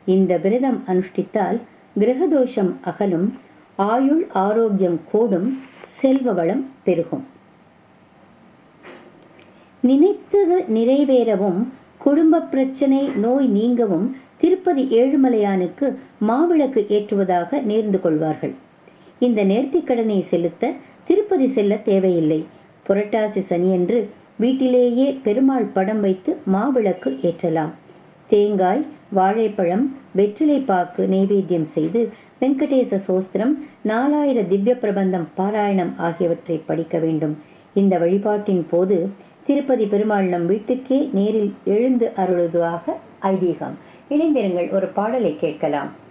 இந்த விரதம் அனுஷ்டித்தால் கிரகதோஷம் அகலும் ஆயுள் ஆரோக்கியம் கூடும் செல்வ வளம் பெருகும் நினைத்தது நிறைவேறவும் குடும்ப பிரச்சனை நோய் நீங்கவும் திருப்பதி ஏழுமலையானுக்கு மாவிளக்கு ஏற்றுவதாக நேர்ந்து கொள்வார்கள் இந்த நேர்த்திக்கடனை செலுத்த திருப்பதி செல்ல தேவையில்லை புரட்டாசி சனியன்று வீட்டிலேயே பெருமாள் படம் வைத்து மாவிளக்கு ஏற்றலாம் தேங்காய் வாழைப்பழம் வெற்றிலை பாக்கு நைவேத்தியம் செய்து வெங்கடேச சோஸ்திரம் நாலாயிர திவ்ய பிரபந்தம் பாராயணம் ஆகியவற்றை படிக்க வேண்டும் இந்த வழிபாட்டின் போது திருப்பதி பெருமாள் நம் வீட்டுக்கே நேரில் எழுந்து அருளுவதாக ஐதீகம் இணைந்திருங்கள் ஒரு பாடலை கேட்கலாம்